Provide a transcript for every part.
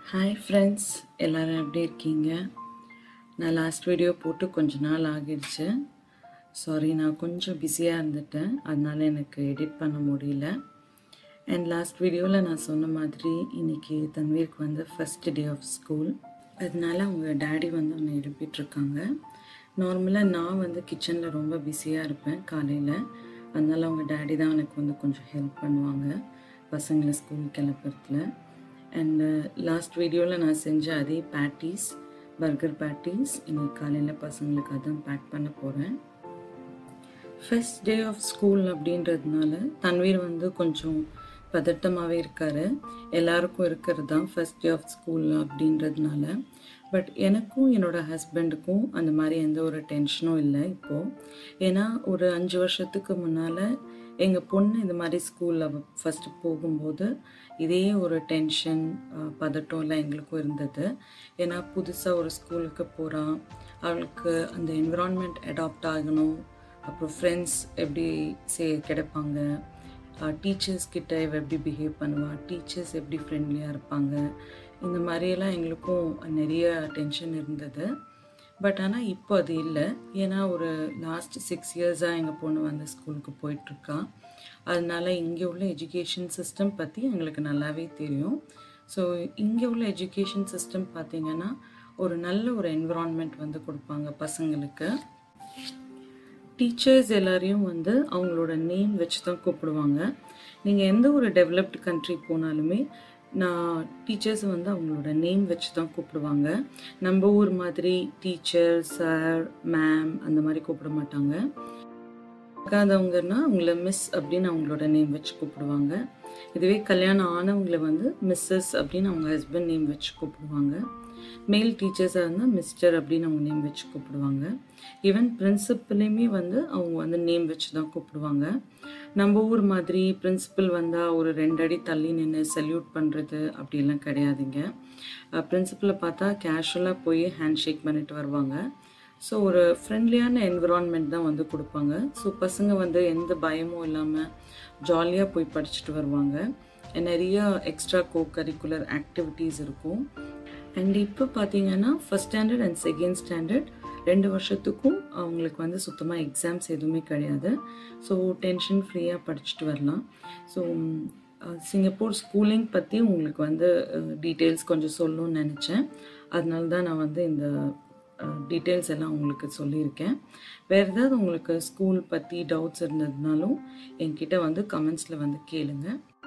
hi friends எல்லோரும் எப்படி இருக்கீங்க நான் லாஸ்ட் வீடியோ போட்டு கொஞ்ச நாள் ஆகிடுச்சு சாரி நான் கொஞ்சம் பிஸியாக இருந்துட்டேன் அதனால எனக்கு எடிட் பண்ண முடியல அண்ட் லாஸ்ட் வீடியோவில் நான் சொன்ன மாதிரி இன்னைக்கு தன்வீருக்கு வந்து ஃபஸ்ட் டே ஆஃப் ஸ்கூல் அதனால அவங்க டேடி வந்து அவனை எழுப்பிட்டுருக்காங்க நார்மலாக நான் வந்து கிச்சனில் ரொம்ப பிஸியாக இருப்பேன் காலையில் அதனால அவங்க டேடி தான் எனக்கு வந்து கொஞ்சம் ஹெல்ப் பண்ணுவாங்க பசங்களை ஸ்கூல் கிளப்புறதுல அண்டு லாஸ்ட் வீடியோவில் நான் செஞ்ச அதே பேட்டீஸ் பர்கர் பேட்டீஸ் இன்னைக்கு காலையில் பசங்களுக்கு அதான் பேக் பண்ண போகிறேன் ஃபர்ஸ்ட் டே ஆஃப் ஸ்கூல் அப்படின்றதுனால தன்வீர் வந்து கொஞ்சம் பதட்டமாகவே இருக்கார் எல்லாருக்கும் இருக்கிறது தான் ஃபர்ஸ்ட் டே ஆஃப் ஸ்கூல் அப்படின்றதுனால பட் எனக்கும் என்னோடய ஹஸ்பண்டுக்கும் அந்த மாதிரி எந்த ஒரு டென்ஷனும் இல்லை இப்போது ஏன்னா ஒரு அஞ்சு வருஷத்துக்கு முன்னால் எங்கள் பொண்ணு இந்த மாதிரி ஸ்கூலில் ஃபஸ்ட்டு போகும்போது இதே ஒரு டென்ஷன் பதட்டம் எல்லாம் எங்களுக்கும் இருந்தது ஏன்னா புதுசாக ஒரு ஸ்கூலுக்கு போகிறான் அவளுக்கு அந்த என்விரான்மெண்ட் அடாப்ட் ஆகணும் அப்புறம் ஃப்ரெண்ட்ஸ் எப்படி சே கிடைப்பாங்க டீச்சர்ஸ் கிட்ட இவ எப்படி பிஹேவ் பண்ணுவாள் டீச்சர்ஸ் எப்படி ஃப்ரெண்ட்லியாக இருப்பாங்க இந்த மாதிரியெல்லாம் எங்களுக்கும் நிறைய டென்ஷன் இருந்தது பட் ஆனால் இப்போ அது இல்லை ஏன்னா ஒரு லாஸ்ட் சிக்ஸ் இயர்ஸாக எங்கள் பொண்ணு வந்து ஸ்கூலுக்கு போயிட்டுருக்கா அதனால இங்கே உள்ள எஜுகேஷன் சிஸ்டம் பற்றி எங்களுக்கு நல்லாவே தெரியும் ஸோ இங்கே உள்ள எஜுகேஷன் சிஸ்டம் பார்த்திங்கன்னா ஒரு நல்ல ஒரு என்விரான்மெண்ட் வந்து கொடுப்பாங்க பசங்களுக்கு டீச்சர்ஸ் எல்லாரையும் வந்து அவங்களோட நேம் வச்சு தான் கூப்பிடுவாங்க நீங்கள் எந்த ஒரு டெவலப்டு கண்ட்ரி போனாலுமே நான் டீச்சர்ஸ் வந்து அவங்களோட நேம் வச்சு தான் கூப்பிடுவாங்க நம்ம ஊர் மாதிரி டீச்சர் சார் மேம் அந்த மாதிரி கூப்பிட மாட்டாங்க பார்க்காதவங்கன்னா அவங்கள மிஸ் அப்படின்னு அவங்களோட நேம் வச்சு கூப்பிடுவாங்க இதுவே கல்யாணம் ஆனவங்கள வந்து மிஸ்ஸஸ் அப்படின்னு அவங்க ஹஸ்பண்ட் நேம் வச்சு கூப்பிடுவாங்க மேல் டீச்சர்ஸாக இருந்தால் மிஸ்டர் அப்படின்னு அவங்க நேம் வச்சு கூப்பிடுவாங்க ஈவன் பிரின்சிபலையுமே வந்து அவங்க வந்து நேம் வச்சு தான் கூப்பிடுவாங்க நம்ம ஊர் மாதிரி பிரின்சிபல் வந்தால் ஒரு ரெண்டு அடி தள்ளி நின்று சல்யூட் பண்ணுறது அப்படிலாம் கிடையாதுங்க பிரின்சிபலை பார்த்தா கேஷுவலாக போய் ஹேண்ட் ஷேக் பண்ணிட்டு வருவாங்க ஸோ ஒரு ஃப்ரெண்ட்லியான என்விரான்மெண்ட் தான் வந்து கொடுப்பாங்க ஸோ பசங்க வந்து எந்த பயமும் இல்லாமல் ஜாலியாக போய் படிச்சுட்டு வருவாங்க நிறைய எக்ஸ்ட்ரா கோ கரிக்குலர் ஆக்டிவிட்டீஸ் இருக்கும் அண்ட் இப்போ பார்த்தீங்கன்னா first standard and second standard ரெண்டு வருஷத்துக்கும் அவங்களுக்கு வந்து சுத்தமாக எக்ஸாம்ஸ் எதுவுமே கிடையாது ஸோ டென்ஷன் ஃப்ரீயாக படிச்சுட்டு வரலாம் ஸோ சிங்கப்பூர் ஸ்கூலிங் பற்றி உங்களுக்கு வந்து டீட்டெயில்ஸ் கொஞ்சம் சொல்லணும்னு நினச்சேன் அதனால தான் நான் வந்து இந்த டீட்டெயில்ஸ் எல்லாம் உங்களுக்கு சொல்லியிருக்கேன் வேறு ஏதாவது உங்களுக்கு ஸ்கூல் பற்றி டவுட்ஸ் இருந்ததுனாலும் என்கிட்ட வந்து கமெண்ட்ஸில் வந்து கேளுங்க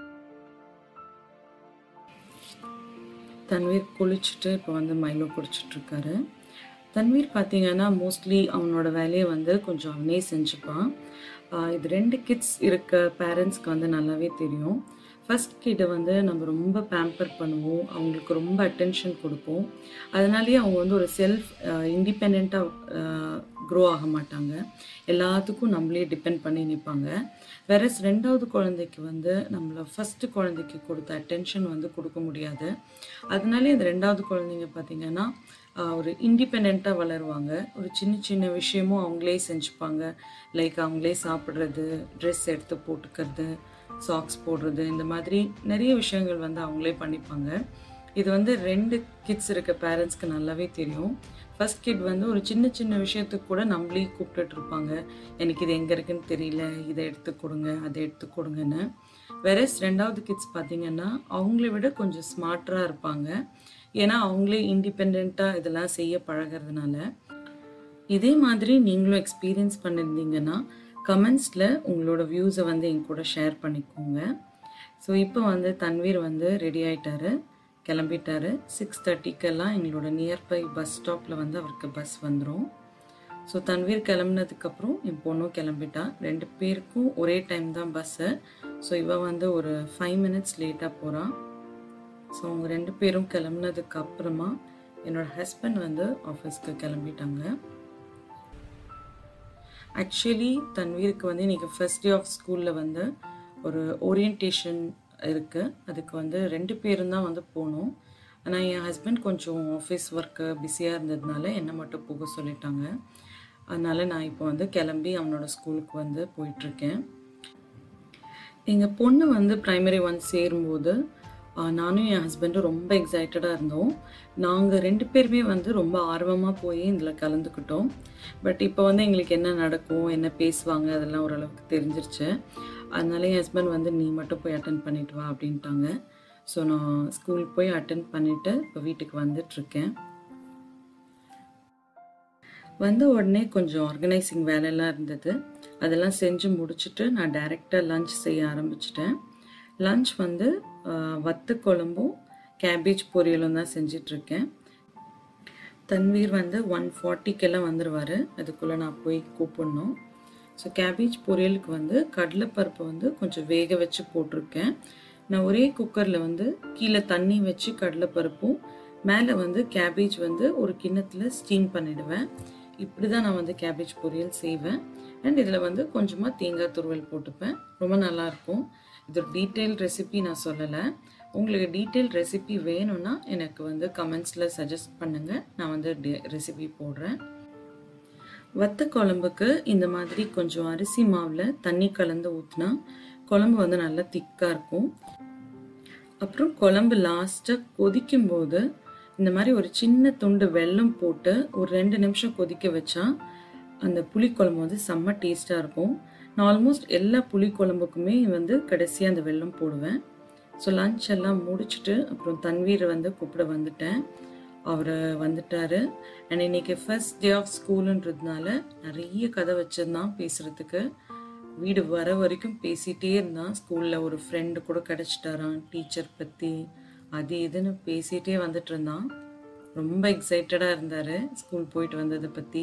தன்வீர் குளிச்சுட்டு இப்போ வந்து மைலோ குடிச்சிட்ருக்காரு தன்வீர் பார்த்தீங்கன்னா மோஸ்ட்லி அவனோட வேலையை வந்து கொஞ்சம் அவனே செஞ்சுப்பான் இது ரெண்டு கிட்ஸ் இருக்க பேரண்ட்ஸ்க்கு வந்து நல்லாவே தெரியும் ஃபஸ்ட் கிட்டை வந்து நம்ம ரொம்ப பேம்பர் பண்ணுவோம் அவங்களுக்கு ரொம்ப அட்டென்ஷன் கொடுப்போம் அதனாலேயே அவங்க வந்து ஒரு செல்ஃப் இண்டிபெண்ட்டாக க்ரோ ஆக மாட்டாங்க எல்லாத்துக்கும் நம்மளே டிபெண்ட் பண்ணி நிற்பாங்க வேறஸ் ரெண்டாவது குழந்தைக்கு வந்து நம்மளை ஃபஸ்ட்டு குழந்தைக்கு கொடுத்த அட்டென்ஷன் வந்து கொடுக்க முடியாது அதனாலே அந்த ரெண்டாவது குழந்தைங்க பார்த்திங்கன்னா ஒரு இண்டிபெண்ட்டாக வளருவாங்க ஒரு சின்ன சின்ன விஷயமும் அவங்களே செஞ்சுப்பாங்க லைக் அவங்களே சாப்பிட்றது ட்ரெஸ் எடுத்து போட்டுக்கிறது சாக்ஸ் போடுறது இந்த மாதிரி நிறைய விஷயங்கள் வந்து அவங்களே பண்ணிப்பாங்க இது வந்து ரெண்டு கிட்ஸ் இருக்க பேரண்ட்ஸ்க்கு நல்லாவே தெரியும் ஃபர்ஸ்ட் கிட் வந்து ஒரு சின்ன சின்ன விஷயத்துக்கு கூட நம்மளே கூப்பிட்டுட்டு இருப்பாங்க எனக்கு இது எங்கே இருக்குன்னு தெரியல இதை எடுத்து கொடுங்க அதை எடுத்து கொடுங்கன்னு வேறஸ் ரெண்டாவது கிட்ஸ் பார்த்தீங்கன்னா அவங்கள விட கொஞ்சம் ஸ்மார்ட்டராக இருப்பாங்க ஏன்னா அவங்களே இண்டிபெண்ட்டாக இதெல்லாம் செய்ய பழகிறதுனால இதே மாதிரி நீங்களும் எக்ஸ்பீரியன்ஸ் பண்ணியிருந்தீங்கன்னா கமெண்ட்ஸில் உங்களோட வியூஸை வந்து என் கூட ஷேர் பண்ணிக்கோங்க ஸோ இப்போ வந்து தன்வீர் வந்து ரெடி ஆகிட்டாரு கிளம்பிட்டாரு சிக்ஸ் தேர்ட்டிக்கெல்லாம் எங்களோட நியர்பை பஸ் ஸ்டாப்பில் வந்து அவருக்கு பஸ் வந்துடும் ஸோ தன்வீர் கிளம்புனதுக்கப்புறம் என் பொண்ணும் கிளம்பிட்டா ரெண்டு பேருக்கும் ஒரே டைம் தான் பஸ்ஸு ஸோ இவ வந்து ஒரு ஃபைவ் மினிட்ஸ் லேட்டாக போகிறான் ஸோ அவங்க ரெண்டு பேரும் கிளம்புனதுக்கு அப்புறமா என்னோட ஹஸ்பண்ட் வந்து ஆஃபீஸ்க்கு கிளம்பிட்டாங்க ஆக்சுவலி தன்வீருக்கு வந்து இன்றைக்கி ஃபர்ஸ்ட் டே ஆஃப் ஸ்கூலில் வந்து ஒரு ஓரியன்டேஷன் இருக்குது அதுக்கு வந்து ரெண்டு பேரும் தான் வந்து போகணும் ஆனால் என் ஹஸ்பண்ட் கொஞ்சம் ஆஃபீஸ் ஒர்க்கு பிஸியாக இருந்ததுனால என்னை மட்டும் போக சொல்லிட்டாங்க அதனால் நான் இப்போ வந்து கிளம்பி அவனோட ஸ்கூலுக்கு வந்து போயிட்டுருக்கேன் எங்கள் பொண்ணு வந்து ப்ரைமரி ஒன் சேரும்போது நானும் என் ஹஸ்பண்டும் ரொம்ப எக்ஸைட்டடாக இருந்தோம் நாங்கள் ரெண்டு பேருமே வந்து ரொம்ப ஆர்வமாக போய் இதில் கலந்துக்கிட்டோம் பட் இப்போ வந்து எங்களுக்கு என்ன நடக்கும் என்ன பேசுவாங்க அதெல்லாம் ஓரளவுக்கு தெரிஞ்சிருச்சு அதனால என் ஹஸ்பண்ட் வந்து நீ மட்டும் போய் அட்டன் பண்ணிட்டு வா அப்படின்ட்டாங்க ஸோ நான் ஸ்கூல் போய் அட்டன் பண்ணிவிட்டு இப்போ வீட்டுக்கு வந்துட்டுருக்கேன் வந்த உடனே கொஞ்சம் ஆர்கனைசிங் வேலையெல்லாம் இருந்தது அதெல்லாம் செஞ்சு முடிச்சுட்டு நான் டைரெக்டாக லஞ்ச் செய்ய ஆரம்பிச்சிட்டேன் லஞ்ச் வந்து வத்த குழம்பும் கேபேஜ் பொரியலும் தான் செஞ்சிட்ருக்கேன் தன்வீர் வந்து ஒன் ஃபார்ட்டிக்கெல்லாம் வந்துடுவார் அதுக்குள்ளே நான் போய் கூப்பிடணும் ஸோ கேபேஜ் பொரியலுக்கு வந்து கடலைப்பருப்பை வந்து கொஞ்சம் வேக வச்சு போட்டிருக்கேன் நான் ஒரே குக்கரில் வந்து கீழே தண்ணி வச்சு கடலைப்பருப்பும் மேலே வந்து கேபேஜ் வந்து ஒரு கிண்ணத்தில் ஸ்டீம் பண்ணிடுவேன் இப்படி தான் நான் வந்து கேபேஜ் பொரியல் செய்வேன் அண்ட் இதில் வந்து கொஞ்சமாக தேங்காய் துருவல் போட்டுப்பேன் ரொம்ப நல்லாயிருக்கும் இது ஒரு டீட்டெயில் ரெசிபி நான் சொல்லலை உங்களுக்கு டீட்டெயில் ரெசிபி வேணும்னா எனக்கு வந்து கமெண்ட்ஸில் சஜஸ்ட் பண்ணுங்கள் நான் வந்து ரெசிபி போடுறேன் வத்த குழம்புக்கு இந்த மாதிரி கொஞ்சம் அரிசி மாவில் தண்ணி கலந்து ஊற்றினா குழம்பு வந்து நல்லா திக்காக இருக்கும் அப்புறம் குழம்பு லாஸ்ட்டாக கொதிக்கும் போது இந்த மாதிரி ஒரு சின்ன துண்டு வெல்லம் போட்டு ஒரு ரெண்டு நிமிஷம் கொதிக்க வச்சா அந்த புளிக்குழம்பு வந்து செம்ம டேஸ்ட்டாக இருக்கும் நான் ஆல்மோஸ்ட் எல்லா புளிக்குழம்புக்குமே வந்து கடைசியாக அந்த வெல்லம் போடுவேன் ஸோ லஞ்ச் எல்லாம் முடிச்சுட்டு அப்புறம் தன்வீர் வந்து கூப்பிட வந்துட்டேன் அவர் வந்துட்டார் அண்ட் இன்னைக்கு ஃபர்ஸ்ட் டே ஆஃப் ஸ்கூலுன்றதுனால நிறைய கதை வச்சிருந்தான் பேசுகிறதுக்கு வீடு வர வரைக்கும் பேசிகிட்டே இருந்தான் ஸ்கூலில் ஒரு ஃப்ரெண்டு கூட கிடச்சிட்டாரான் டீச்சர் பற்றி அது இதுன்னு பேசிகிட்டே வந்துட்டு இருந்தான் ரொம்ப எக்ஸைட்டடாக இருந்தார் ஸ்கூல் போயிட்டு வந்ததை பற்றி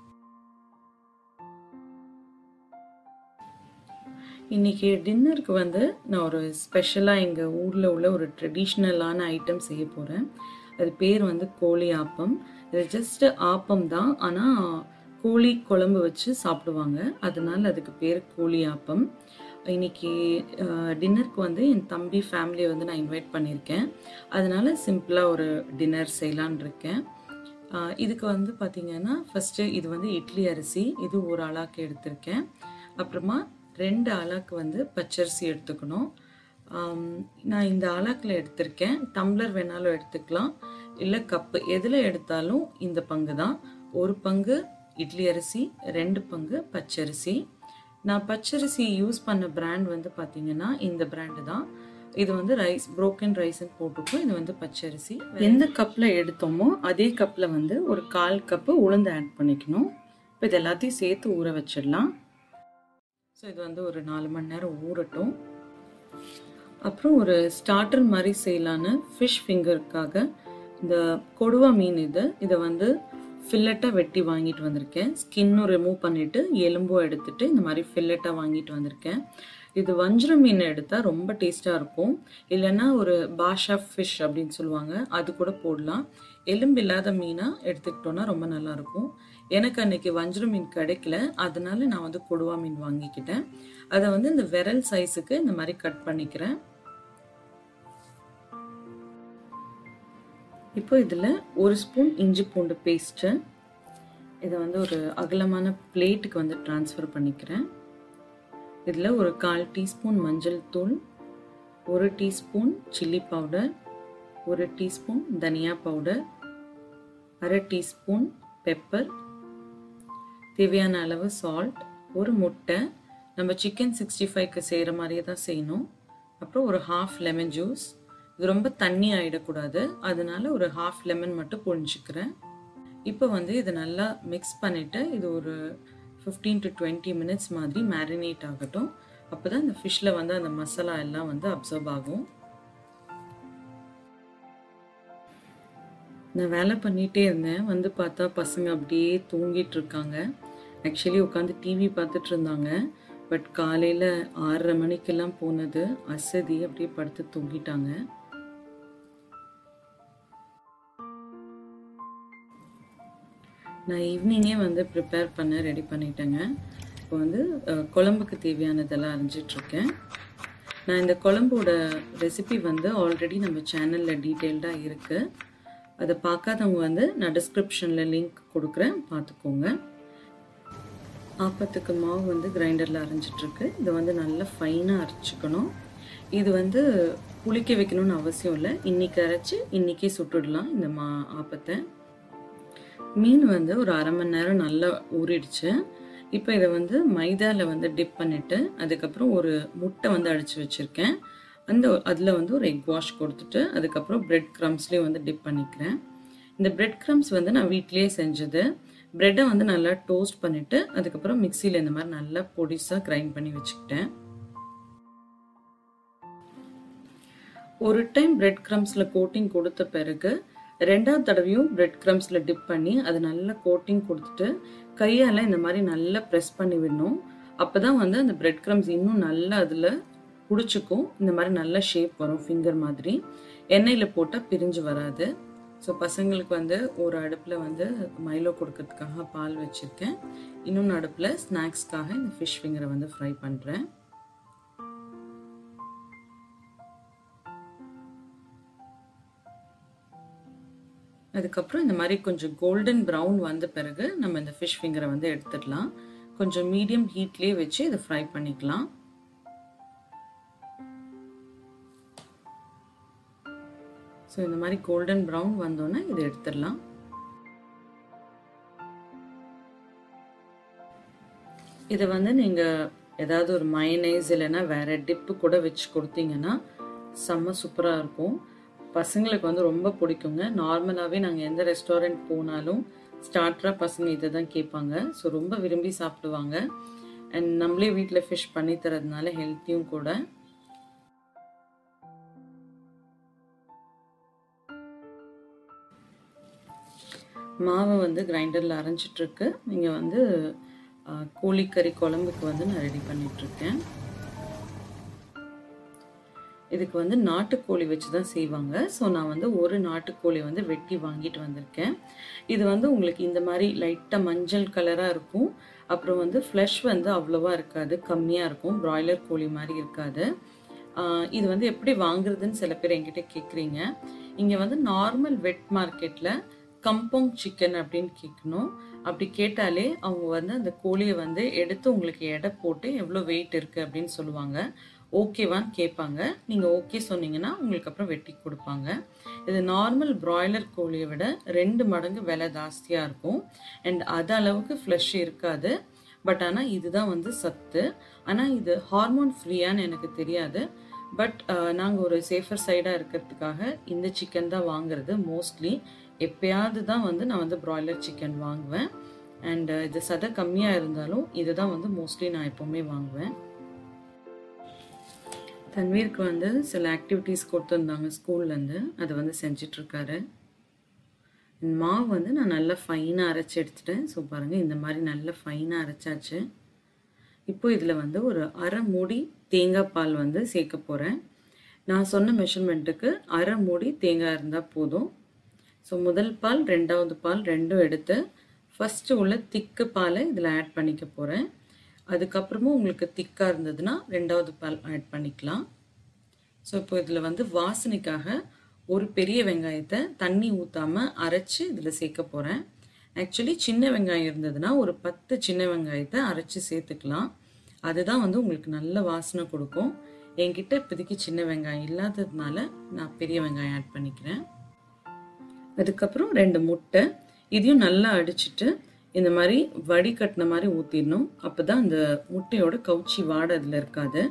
இன்னைக்கு டின்னருக்கு வந்து நான் ஒரு ஸ்பெஷலாக எங்கள் ஊரில் உள்ள ஒரு ட்ரெடிஷ்னலான ஐட்டம் செய்ய போகிறேன் அது பேர் வந்து கோழி ஆப்பம் இது ஜஸ்ட் ஆப்பம் தான் ஆனால் கோழி குழம்பு வச்சு சாப்பிடுவாங்க அதனால அதுக்கு பேர் கோழி ஆப்பம் இன்னைக்கு டின்னருக்கு வந்து என் தம்பி ஃபேமிலியை வந்து நான் இன்வைட் பண்ணியிருக்கேன் அதனால சிம்பிளாக ஒரு டின்னர் செய்யலான் இருக்கேன் இதுக்கு வந்து பார்த்திங்கன்னா ஃபஸ்ட்டு இது வந்து இட்லி அரிசி இது ஒரு அளாக்கு எடுத்திருக்கேன் அப்புறமா ரெண்டு அளாக்கு வந்து பச்சரிசி எடுத்துக்கணும் நான் இந்த அளாக்கில் எடுத்திருக்கேன் டம்ளர் வேணாலும் எடுத்துக்கலாம் இல்லை கப்பு எதில் எடுத்தாலும் இந்த பங்கு தான் ஒரு பங்கு இட்லி அரிசி ரெண்டு பங்கு பச்சரிசி நான் பச்சரிசி யூஸ் பண்ண பிராண்ட் வந்து பார்த்தீங்கன்னா இந்த பிராண்டு தான் இது வந்து ரைஸ் புரோக்கன் ரைஸ்ன்னு போட்டிருக்கோம் இது வந்து பச்சரிசி எந்த கப்பில் எடுத்தோமோ அதே கப்பில் வந்து ஒரு கால் கப்பு உளுந்து ஆட் பண்ணிக்கணும் இப்போ இது எல்லாத்தையும் சேர்த்து ஊற வச்சிடலாம் ஸோ இது வந்து ஒரு நாலு மணி நேரம் ஊறட்டும் அப்புறம் ஒரு ஸ்டார்டர் மாதிரி செய்யலான்னு ஃபிஷ் ஃபிங்கருக்காக இந்த கொடுவா மீன் இது இதை வந்து ஃபில்லட்டாக வெட்டி வாங்கிட்டு வந்திருக்கேன் ஸ்கின்னும் ரிமூவ் பண்ணிவிட்டு எலும்பும் எடுத்துட்டு இந்த மாதிரி ஃபில்லட்டாக வாங்கிட்டு வந்திருக்கேன் இது வஞ்சிர மீன் எடுத்தால் ரொம்ப டேஸ்ட்டாக இருக்கும் இல்லைன்னா ஒரு பாஷா ஃபிஷ் அப்படின்னு சொல்லுவாங்க அது கூட போடலாம் எலும்பு இல்லாத மீனாக எடுத்துக்கிட்டோன்னா ரொம்ப நல்லாயிருக்கும் எனக்கு அன்னைக்கு வஞ்சிர மீன் கிடைக்கல அதனால நான் வந்து கொடுவா மீன் வாங்கிக்கிட்டேன் அதை வந்து இந்த விரல் சைஸுக்கு இந்த மாதிரி கட் பண்ணிக்கிறேன் இப்போ இதில் ஒரு ஸ்பூன் இஞ்சி பூண்டு பேஸ்ட்டு இதை வந்து ஒரு அகலமான பிளேட்டுக்கு வந்து ட்ரான்ஸ்ஃபர் பண்ணிக்கிறேன் இதில் ஒரு கால் டீஸ்பூன் மஞ்சள் தூள் ஒரு டீஸ்பூன் சில்லி பவுடர் ஒரு டீஸ்பூன் தனியா பவுடர் அரை டீஸ்பூன் பெப்பர் தேவையான அளவு சால்ட் ஒரு முட்டை நம்ம சிக்கன் சிக்ஸ்டி ஃபைவ்க்கு செய்கிற மாதிரியே தான் செய்யணும் அப்புறம் ஒரு ஹாஃப் லெமன் ஜூஸ் இது ரொம்ப தண்ணி ஆகிடக்கூடாது அதனால ஒரு ஹாஃப் லெமன் மட்டும் புழிஞ்சிக்கிறேன் இப்போ வந்து இதை நல்லா மிக்ஸ் பண்ணிவிட்டு இது ஒரு ஃபிஃப்டீன் டு டுவெண்ட்டி மினிட்ஸ் மாதிரி மேரினேட் ஆகட்டும் அப்போ தான் இந்த ஃபிஷ்ஷில் வந்து அந்த மசாலா எல்லாம் வந்து அப்சர்வ் ஆகும் நான் வேலை பண்ணிகிட்டே இருந்தேன் வந்து பார்த்தா பசங்க அப்படியே தூங்கிட்டு இருக்காங்க ஆக்சுவலி உட்காந்து டிவி பார்த்துட்டு இருந்தாங்க பட் காலையில் ஆறரை மணிக்கெல்லாம் போனது அசதி அப்படியே படுத்து தூங்கிட்டாங்க நான் ஈவினிங்கே வந்து ப்ரிப்பேர் பண்ண ரெடி பண்ணிட்டேங்க இப்போ வந்து குழம்புக்கு தேவையானதெல்லாம் அரைஞ்சிட்ருக்கேன் நான் இந்த குழம்போட ரெசிபி வந்து ஆல்ரெடி நம்ம சேனலில் டீட்டெயில்டாக இருக்குது அதை பார்க்காதவங்க வந்து நான் டிஸ்கிரிப்ஷனில் லிங்க் கொடுக்குறேன் பார்த்துக்கோங்க ஆப்பத்துக்கு மாவு வந்து கிரைண்டரில் அரைஞ்சிட்ருக்கு இதை வந்து நல்லா ஃபைனாக அரைச்சிக்கணும் இது வந்து புளிக்க வைக்கணும்னு அவசியம் இல்லை இன்னைக்கு அரைச்சி இன்னைக்கே சுட்டுடலாம் இந்த மா ஆப்பத்தை மீன் வந்து ஒரு அரை மணி நேரம் நல்லா ஊறிடுச்சு இப்போ இதை வந்து மைதாவில் வந்து டிப் பண்ணிவிட்டு அதுக்கப்புறம் ஒரு முட்டை வந்து அடித்து வச்சுருக்கேன் அந்த அதில் வந்து ஒரு எக் வாஷ் கொடுத்துட்டு அதுக்கப்புறம் பிரெட் க்ரம்ஸ்லேயும் வந்து டிப் பண்ணிக்கிறேன் இந்த பிரெட் க்ரம்ஸ் வந்து நான் வீட்லேயே செஞ்சது ப்ரெட்டை வந்து நல்லா டோஸ்ட் பண்ணிவிட்டு அதுக்கப்புறம் மிக்சியில் இந்த மாதிரி நல்லா பொடிசாக கிரைண்ட் பண்ணி வச்சுக்கிட்டேன் ஒரு டைம் பிரெட் க்ரம்ஸில் கோட்டிங் கொடுத்த பிறகு ரெண்டாவது தடவையும் பிரெட் க்ரம்ஸில் டிப் பண்ணி அது நல்லா கோட்டிங் கொடுத்துட்டு கையால் இந்த மாதிரி நல்லா ப்ரெஸ் பண்ணி விடணும் அப்போ தான் வந்து அந்த பிரெட் க்ரம்ஸ் இன்னும் நல்லா அதில் பிடிச்சிக்கும் இந்த மாதிரி நல்ல ஷேப் வரும் ஃபிங்கர் மாதிரி எண்ணெயில் போட்டால் பிரிஞ்சு வராது ஸோ பசங்களுக்கு வந்து ஒரு அடுப்பில் வந்து மைலோ கொடுக்கறதுக்காக பால் வச்சுருக்கேன் இன்னொன்று அடுப்பில் ஸ்நாக்ஸ்க்காக இந்த ஃபிஷ் ஃபிங்கரை வந்து ஃப்ரை பண்ணுறேன் அதுக்கப்புறம் இந்த மாதிரி கொஞ்சம் கோல்டன் ப்ரௌன் வந்த பிறகு நம்ம இந்த ஃபிஷ் ஃபிங்கரை வந்து எடுத்துடலாம் கொஞ்சம் மீடியம் ஹீட்லேயே வச்சு இதை ஃப்ரை பண்ணிக்கலாம் ஸோ இந்த மாதிரி கோல்டன் ப்ரௌன் வந்தோன்னே இதை எடுத்துடலாம் இதை வந்து நீங்கள் ஏதாவது ஒரு மைனைஸ் இல்லைன்னா வேற டிப்பு கூட வச்சு கொடுத்தீங்கன்னா செம்ம சூப்பராக இருக்கும் பசங்களுக்கு வந்து ரொம்ப பிடிக்குங்க நார்மலாகவே நாங்கள் எந்த ரெஸ்டாரண்ட் போனாலும் ஸ்டார்டராக பசங்க இதை தான் கேட்பாங்க ஸோ ரொம்ப விரும்பி சாப்பிடுவாங்க அண்ட் நம்மளே வீட்டில் ஃபிஷ் பண்ணி தரதுனால ஹெல்த்தியும் கூட மாவை வந்து கிரைண்டரில் அரைஞ்சிட்ருக்கு இங்கே வந்து கோழிக்கறி குழம்புக்கு வந்து நான் ரெடி பண்ணிகிட்ருக்கேன் இதுக்கு வந்து நாட்டுக்கோழி வச்சு தான் செய்வாங்க ஸோ நான் வந்து ஒரு நாட்டுக்கோழி வந்து வெட்டி வாங்கிட்டு வந்திருக்கேன் இது வந்து உங்களுக்கு இந்த மாதிரி லைட்டாக மஞ்சள் கலராக இருக்கும் அப்புறம் வந்து ஃப்ளஷ் வந்து அவ்வளோவா இருக்காது கம்மியாக இருக்கும் ப்ராய்லர் கோழி மாதிரி இருக்காது இது வந்து எப்படி வாங்குறதுன்னு சில பேர் என்கிட்ட கேட்குறீங்க இங்கே வந்து நார்மல் வெட் மார்க்கெட்டில் கம்பவுங் சிக்கன் அப்படின்னு கேட்கணும் அப்படி கேட்டாலே அவங்க வந்து அந்த கோழியை வந்து எடுத்து உங்களுக்கு எடை போட்டு எவ்வளோ வெயிட் இருக்குது அப்படின்னு சொல்லுவாங்க ஓகேவான்னு கேட்பாங்க நீங்கள் ஓகே சொன்னீங்கன்னா உங்களுக்கு அப்புறம் வெட்டி கொடுப்பாங்க இது நார்மல் பிராய்லர் கோழியை விட ரெண்டு மடங்கு விலை ஜாஸ்தியாக இருக்கும் அண்ட் அது அளவுக்கு ஃப்ளஷ் இருக்காது பட் ஆனால் இதுதான் வந்து சத்து ஆனால் இது ஹார்மோன் ஃப்ரீயான்னு எனக்கு தெரியாது பட் நாங்கள் ஒரு சேஃபர் சைடாக இருக்கிறதுக்காக இந்த சிக்கன் தான் வாங்குறது மோஸ்ட்லி எப்பயாவது தான் வந்து நான் வந்து ப்ராய்லர் சிக்கன் வாங்குவேன் அண்ட் இது சதை கம்மியாக இருந்தாலும் இதுதான் வந்து மோஸ்ட்லி நான் எப்போவுமே வாங்குவேன் தன்வீருக்கு வந்து சில ஆக்டிவிட்டீஸ் கொடுத்துருந்தாங்க ஸ்கூல்லேருந்து அதை வந்து செஞ்சிட்ருக்காரு மாவு வந்து நான் நல்லா ஃபைனாக அரைச்சி எடுத்துட்டேன் ஸோ பாருங்கள் இந்த மாதிரி நல்லா ஃபைனாக அரைச்சாச்சு இப்போ இதில் வந்து ஒரு அரை மூடி தேங்காய் பால் வந்து சேர்க்க போகிறேன் நான் சொன்ன மெஷர்மெண்ட்டுக்கு அரை மூடி தேங்காய் இருந்தால் போதும் ஸோ முதல் பால் ரெண்டாவது பால் ரெண்டும் எடுத்து ஃபஸ்ட்டு உள்ள திக்கு பாலை இதில் ஆட் பண்ணிக்க போகிறேன் அதுக்கப்புறமும் உங்களுக்கு திக்காக இருந்ததுன்னா ரெண்டாவது பால் ஆட் பண்ணிக்கலாம் ஸோ இப்போ இதில் வந்து வாசனைக்காக ஒரு பெரிய வெங்காயத்தை தண்ணி ஊற்றாமல் அரைச்சி இதில் சேர்க்க போகிறேன் ஆக்சுவலி சின்ன வெங்காயம் இருந்ததுன்னா ஒரு பத்து சின்ன வெங்காயத்தை அரைச்சி சேர்த்துக்கலாம் அதுதான் வந்து உங்களுக்கு நல்ல வாசனை கொடுக்கும் என்கிட்ட இப்போதைக்கு சின்ன வெங்காயம் இல்லாததுனால நான் பெரிய வெங்காயம் ஆட் பண்ணிக்கிறேன் அதுக்கப்புறம் ரெண்டு முட்டை இதையும் நல்லா அடிச்சுட்டு இந்த மாதிரி வடிகட்டின மாதிரி ஊற்றிடணும் அப்போ தான் அந்த முட்டையோட கவுச்சி வாடை அதில் இருக்காது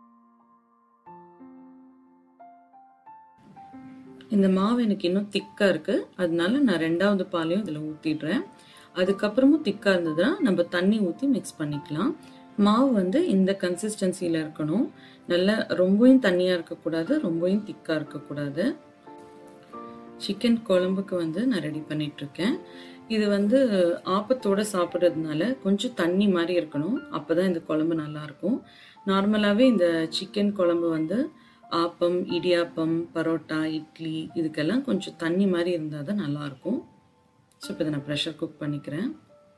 இந்த மாவு எனக்கு இன்னும் திக்காக இருக்குது அதனால நான் ரெண்டாவது பாலையும் இதில் ஊற்றிடுறேன் அதுக்கப்புறமும் திக்காக இருந்ததுன்னா நம்ம தண்ணி ஊற்றி மிக்ஸ் பண்ணிக்கலாம் மாவு வந்து இந்த கன்சிஸ்டன்சியில் இருக்கணும் நல்லா ரொம்பவும் தண்ணியாக இருக்கக்கூடாது ரொம்பவும் திக்காக இருக்கக்கூடாது சிக்கன் குழம்புக்கு வந்து நான் ரெடி பண்ணிகிட்ருக்கேன் இது வந்து ஆப்பத்தோடு சாப்பிட்றதுனால கொஞ்சம் தண்ணி மாதிரி இருக்கணும் அப்போ தான் இந்த குழம்பு நல்லாயிருக்கும் நார்மலாகவே இந்த சிக்கன் குழம்பு வந்து ஆப்பம் இடியாப்பம் பரோட்டா இட்லி இதுக்கெல்லாம் கொஞ்சம் தண்ணி மாதிரி இருந்தால் தான் நல்லாயிருக்கும் ஸோ இப்போ இதை நான் ப்ரெஷர் குக் பண்ணிக்கிறேன்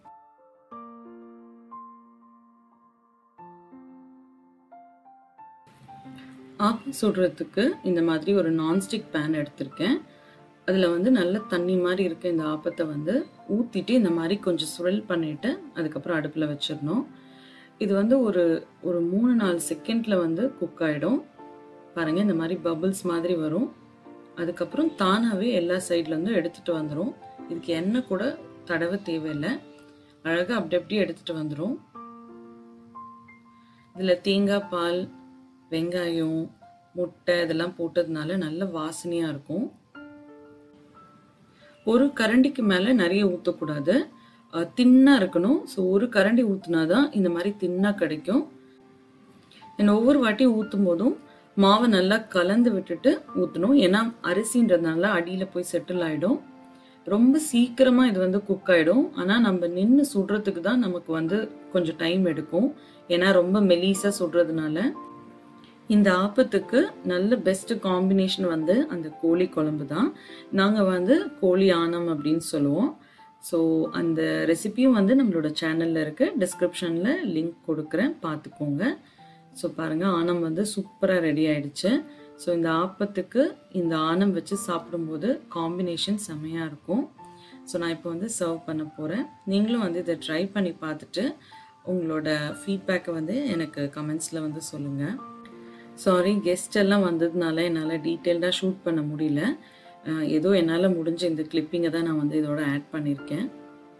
ஆப்பம் சுடுறதுக்கு இந்த மாதிரி ஒரு நான்ஸ்டிக் பேன் எடுத்திருக்கேன் அதில் வந்து நல்ல தண்ணி மாதிரி இருக்க இந்த ஆப்பத்தை வந்து ஊற்றிட்டு இந்த மாதிரி கொஞ்சம் சுழல் பண்ணிவிட்டு அதுக்கப்புறம் அடுப்பில் வச்சிடணும் இது வந்து ஒரு ஒரு மூணு நாலு செகண்டில் வந்து குக் ஆகிடும் பாருங்கள் இந்த மாதிரி பபிள்ஸ் மாதிரி வரும் அதுக்கப்புறம் தானாகவே எல்லா சைட்லேருந்தும் எடுத்துகிட்டு வந்துடும் இதுக்கு எண்ணெய் கூட தடவை தேவையில்லை அழகாக அப்படி அப்படியே எடுத்துகிட்டு வந்துடும் இதில் தேங்காய் பால் வெங்காயம் முட்டை இதெல்லாம் போட்டதுனால நல்ல வாசனையாக இருக்கும் ஒரு கரண்டிக்கு மேலே நிறைய ஊற்றக்கூடாது தின்னாக இருக்கணும் ஸோ ஒரு கரண்டி ஊற்றினாதான் இந்த மாதிரி தின்னாக கிடைக்கும் அண்ட் ஒவ்வொரு வாட்டி ஊற்றும் போதும் மாவை நல்லா கலந்து விட்டுட்டு ஊற்றணும் ஏன்னா அரிசின்றதுனால அடியில் போய் செட்டில் ஆகிடும் ரொம்ப சீக்கிரமாக இது வந்து குக் ஆகிடும் ஆனால் நம்ம நின்று சுடுறதுக்கு தான் நமக்கு வந்து கொஞ்சம் டைம் எடுக்கும் ஏன்னா ரொம்ப மெலீஸாக சுடுறதுனால இந்த ஆப்பத்துக்கு நல்ல பெஸ்ட் காம்பினேஷன் வந்து அந்த கோழி குழம்பு தான் நாங்கள் வந்து கோழி ஆனம் அப்படின்னு சொல்லுவோம் ஸோ அந்த ரெசிபியும் வந்து நம்மளோட சேனலில் இருக்குது டிஸ்கிரிப்ஷனில் லிங்க் கொடுக்குறேன் பார்த்துக்கோங்க ஸோ பாருங்கள் ஆனம் வந்து சூப்பராக ரெடி ஆயிடுச்சு ஸோ இந்த ஆப்பத்துக்கு இந்த ஆனம் வச்சு சாப்பிடும்போது காம்பினேஷன் செம்மையாக இருக்கும் ஸோ நான் இப்போ வந்து சர்வ் பண்ண போகிறேன் நீங்களும் வந்து இதை ட்ரை பண்ணி பார்த்துட்டு உங்களோட ஃபீட்பேக்கை வந்து எனக்கு கமெண்ட்ஸில் வந்து சொல்லுங்கள் சாரி கெஸ்ட் எல்லாம் வந்ததுனால என்னால் டீட்டெயில்டாக ஷூட் பண்ண முடியல ஏதோ என்னால் முடிஞ்ச இந்த கிளிப்பிங்கை தான் நான் வந்து இதோட ஆட் பண்ணியிருக்கேன்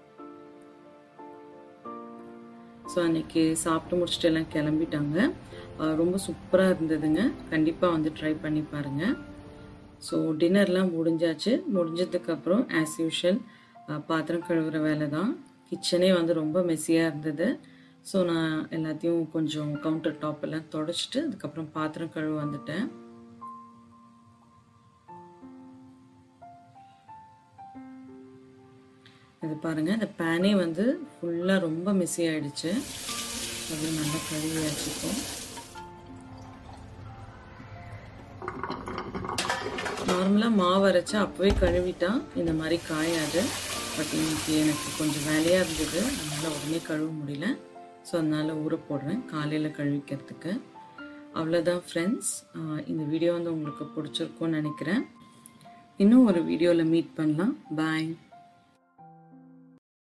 ஸோ அன்னைக்கு சாப்பிட்டு முடிச்சுட்டு எல்லாம் கிளம்பிட்டாங்க ரொம்ப சூப்பராக இருந்ததுங்க கண்டிப்பாக வந்து ட்ரை பண்ணி பாருங்கள் ஸோ டின்னர்லாம் முடிஞ்சாச்சு முடிஞ்சதுக்கப்புறம் ஆஸ் யூஷுவல் பாத்திரம் கழுவுற வேலை தான் கிச்சனே வந்து ரொம்ப மெஸ்ஸியாக இருந்தது ஸோ நான் எல்லாத்தையும் கொஞ்சம் கவுண்டர் டாப் எல்லாம் தொடச்சிட்டு அதுக்கப்புறம் பாத்திரம் கழுவ வந்துட்டேன் இது பாருங்கள் இந்த பேனே வந்து ஃபுல்லாக ரொம்ப மெஸ்ஸி ஆயிடுச்சு அது நல்லா கழுவி வச்சுப்போம் நார்மலாக மாவு அரைச்சா அப்போவே கழுவிட்டா இந்த மாதிரி காயாது பட் இன்னைக்கு எனக்கு கொஞ்சம் வேலையாக இருந்தது அதனால் உடனே கழுவ முடியல ஸோ அதனால் ஊற போடுறேன் காலையில் கழுவிக்கிறதுக்கு அவ்வளோதான் ஃப்ரெண்ட்ஸ் இந்த வீடியோ வந்து உங்களுக்கு பிடிச்சிருக்கும்னு நினைக்கிறேன் இன்னும் ஒரு வீடியோவில் மீட் பண்ணலாம் பாய்